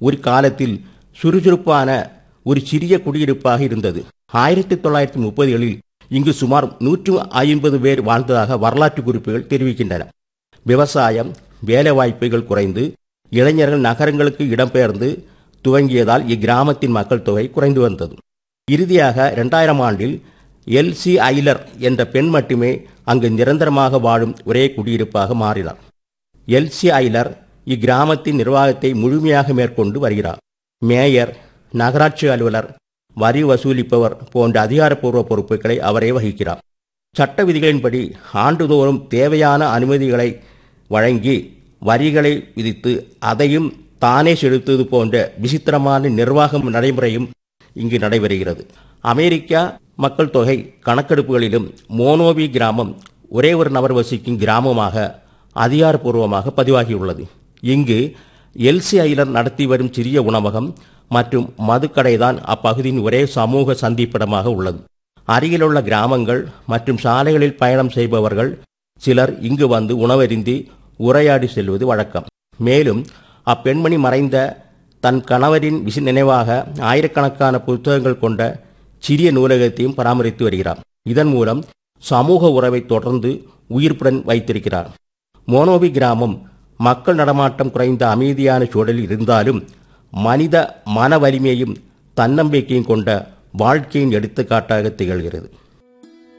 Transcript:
ஒரு காலத்தில் சுறுசுறுப்பான ஒரு சிறிய குடியிருப்பாக இருந்தது ஆயிரத்தி தொள்ளாயிரத்தி முப்பதுகளில் இங்கு சுமார் நூற்று ஐம்பது பேர் வாழ்ந்ததாக வரலாற்று குறிப்புகள் தெரிவிக்கின்றன விவசாயம் வேலைவாய்ப்புகள் குறைந்து இளைஞர்கள் நகரங்களுக்கு இடம்பெயர்ந்து துவங்கியதால் இக்கிராமத்தின் மக்கள் தொகை குறைந்து வந்தது இறுதியாக இரண்டாயிரம் ஆண்டில் எல் சி ஐலர் என்ற பெண் மட்டுமே அங்கு நிரந்தரமாக வாழும் ஒரே குடியிருப்பாக மாறினார் எல் சி ஐலர் இக்கிராமத்தின் நிர்வாகத்தை முழுமையாக மேற்கொண்டு வருகிறார் மேயர் நகராட்சி அலுவலர் வரி வசூலிப்பவர் போன்ற அதிகாரப்பூர்வ பொறுப்புகளை அவரே வகிக்கிறார் சட்ட விதிகளின்படி ஆண்டுதோறும் தேவையான அனுமதிகளை வழங்கி வரிகளை விதித்து அதையும் தானே செலுத்துவது போன்ற விசித்திரமான நிர்வாகம் நடைமுறையும் இங்கு நடைபெறுகிறது அமெரிக்கா மக்கள் தொகை கணக்கெடுப்புகளிலும் மோனோவி கிராமம் ஒரே ஒரு நபர் வசிக்கும் கிராமமாக அதிகாரப்பூர்வமாக பதிவாகியுள்ளது இங்கு எல்சி ஐலர் நடத்தி வரும் சிறிய உணவகம் மற்றும் மதுக்கடைதான் அப்பகுதியின் ஒரே சமூக சந்திப்பிடமாக உள்ளது அருகிலுள்ள கிராமங்கள் மற்றும் சாலைகளில் பயணம் செய்பவர்கள் சிலர் இங்கு வந்து உணவருந்தி உரையாடி செல்வது வழக்கம் மேலும் அப்பெண்மணி மறைந்த தன் கணவரின் விசி நினைவாக ஆயிரக்கணக்கான புத்தகங்கள் கொண்ட சிறிய நூலகத்தையும் பராமரித்து வருகிறார் இதன் மூலம் சமூக உறவை தொடர்ந்து உயிர்ப்புடன் வைத்திருக்கிறார் மோனோவி கிராமம் மக்கள் நடமாட்டம் குறைந்த அமைதியான சூழலில் இருந்தாலும் மனித மன வலிமையும் தன்னம்பிக்கையும் கொண்ட வாழ்க்கையின் எடுத்துக்காட்டாக திகழ்கிறது